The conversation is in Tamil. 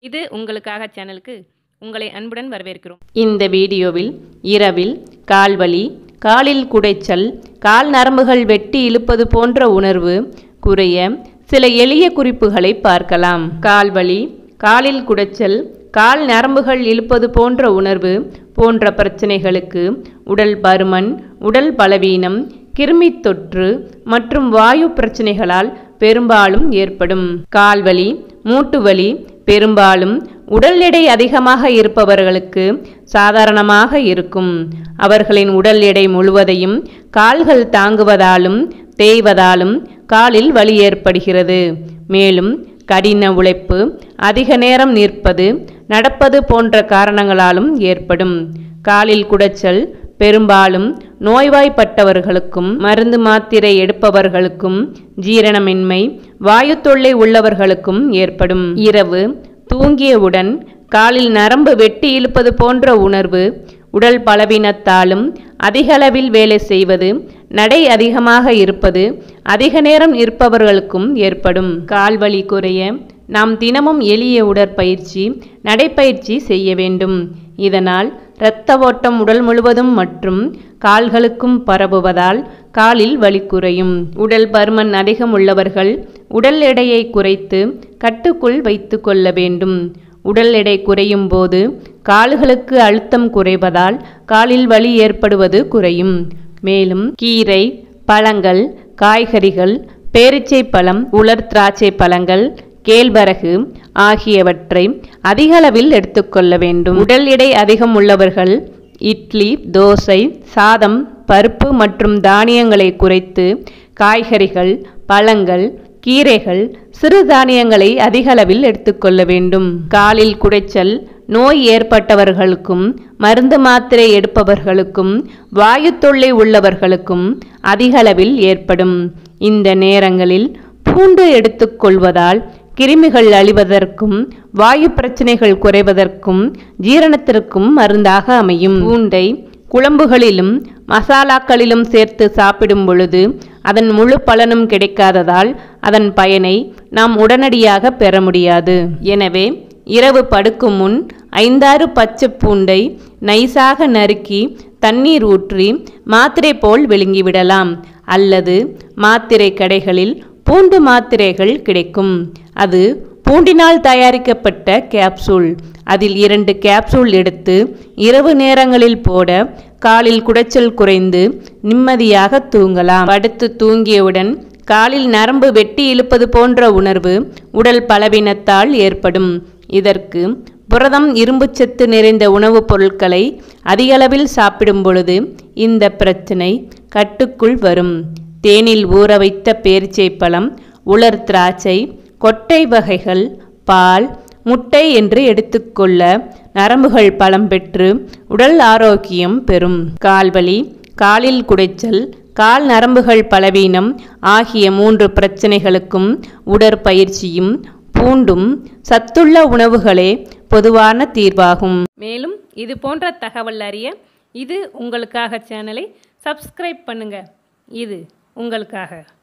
இது உங்களுக்காக சேனலுக்கு உங்களை அன்புடன் வரவேற்கிறோம் இந்த வீடியோவில் இரவில் கால்வலி காலில் குடைச்சல் கால் நரம்புகள் வெட்டி இழுப்பது போன்ற உணர்வு குறைய சில எளிய குறிப்புகளை பார்க்கலாம் கால்வலி காலில் குடைச்சல் கால் நரம்புகள் இழுப்பது போன்ற உணர்வு போன்ற பிரச்சனைகளுக்கு உடல் பருமன் உடல் பலவீனம் கிருமித் தொற்று மற்றும் வாயு பிரச்சனைகளால் பெரும்பாலும் ஏற்படும் கால்வலி மூட்டுவலி பெரும்பாலும் உடல் எடை அதிகமாக இருப்பவர்களுக்கு சாதாரணமாக இருக்கும் அவர்களின் உடல் எடை முழுவதையும் கால்கள் தாங்குவதாலும் தேய்வதாலும் காலில் வலி ஏற்படுகிறது மேலும் கடின உழைப்பு அதிக நேரம் நிற்பது நடப்பது போன்ற காரணங்களாலும் ஏற்படும் காலில் குடைச்சல் பெரும்பாலும் நோய்வாய்ப்பட்டவர்களுக்கும் மருந்து மாத்திரை எடுப்பவர்களுக்கும் ஜீரணமின்மை வாயு தொல்லை உள்ளவர்களுக்கும் ஏற்படும் இரவு தூங்கியவுடன் காலில் நரம்பு வெட்டி இழுப்பது போன்ற உணர்வு உடல் பலவீனத்தாலும் அதிகளவில் வேலை செய்வது நடை அதிகமாக இருப்பது அதிக நேரம் இருப்பவர்களுக்கும் ஏற்படும் கால்வலி குறைய நாம் தினமும் எளிய உடற்பயிற்சி நடைப்பயிற்சி செய்ய வேண்டும் இதனால் இரத்த ஓட்டம் உடல் முழுவதும் மற்றும் கால்களுக்கும் பரவுவதால் காலில் வலி குறையும் உடல் பருமன் அதிகம் உள்ளவர்கள் உடல் எடையை குறைத்து கட்டுக்குள் வைத்து கொள்ள வேண்டும் உடல் எடை குறையும் போது கால்களுக்கு அழுத்தம் குறைவதால் காலில் வலி ஏற்படுவது குறையும் மேலும் கீரை பழங்கள் காய்கறிகள் பேரிச்சை பழம் உலர் திராட்சை பழங்கள் கேழ்வரகு ஆகியவற்றை அதிகளவில் எடுத்துக்கொள்ள வேண்டும் உடல் எடை அதிகம் உள்ளவர்கள் இட்லி தோசை சாதம் பருப்பு மற்றும் தானியங்களை குறைத்து காய்கறிகள் பழங்கள் கீரைகள் சிறுதானியங்களை அதிகளவில் எடுத்துக்கொள்ள வேண்டும் காலில் குடைச்சல் நோய் ஏற்பட்டவர்களுக்கும் மருந்து மாத்திரை எடுப்பவர்களுக்கும் வாயு தொல்லை உள்ளவர்களுக்கும் அதிகளவில் ஏற்படும் இந்த நேரங்களில் பூண்டு எடுத்துக்கொள்வதால் கிருமிகள் அழிவதற்கும் வாயு பிரச்சனைகள் குறைவதற்கும் ஜீரணத்திற்கும் மருந்தாக அமையும் பூண்டை குழம்புகளிலும் மசாலாக்களிலும் சேர்த்து சாப்பிடும் பொழுது அதன் முழு பலனும் கிடைக்காததால் அதன் பயனை நாம் உடனடியாக பெற முடியாது எனவே இரவு படுக்கும் முன் ஐந்தாறு பச்சை பூண்டை நைஸாக நறுக்கி தண்ணீர் ஊற்றி மாத்திரை போல் விழுங்கிவிடலாம் அல்லது மாத்திரை கடைகளில் பூண்டு மாத்திரைகள் கிடைக்கும் அது பூண்டினால் தயாரிக்கப்பட்ட கேப்சூல் அதில் இரண்டு கேப்சூல் எடுத்து இரவு நேரங்களில் போட காலில் குடைச்சல் குறைந்து நிம்மதியாக தூங்கலாம் படுத்து தூங்கியவுடன் காலில் நரம்பு வெட்டி இழுப்பது போன்ற உணர்வு உடல் பலவீனத்தால் ஏற்படும் இதற்கு புரதம் இரும்புச்சத்து நிறைந்த உணவுப் பொருட்களை அதிகளவில் சாப்பிடும் பொழுது இந்த பிரச்சனை கட்டுக்குள் வரும் தேனில் ஊற வைத்த பேரிச்சை பழம் உலர் திராட்சை கொட்டை வகைகள் பால் முட்டை என்று எடுத்துக்கொள்ள நரம்புகள் பலம் பெற்று உடல் ஆரோக்கியம் பெறும் கால்வலி காலில் குடைச்சல் கால் நரம்புகள் பலவீனம் ஆகிய மூன்று பிரச்சனைகளுக்கும் உடற்பயிற்சியும் பூண்டும் சத்துள்ள உணவுகளே பொதுவான தீர்வாகும் மேலும் இது போன்ற தகவல் அறிய இது உங்களுக்காக சேனலை சப்ஸ்கிரைப் பண்ணுங்க இது உங்களுக்காக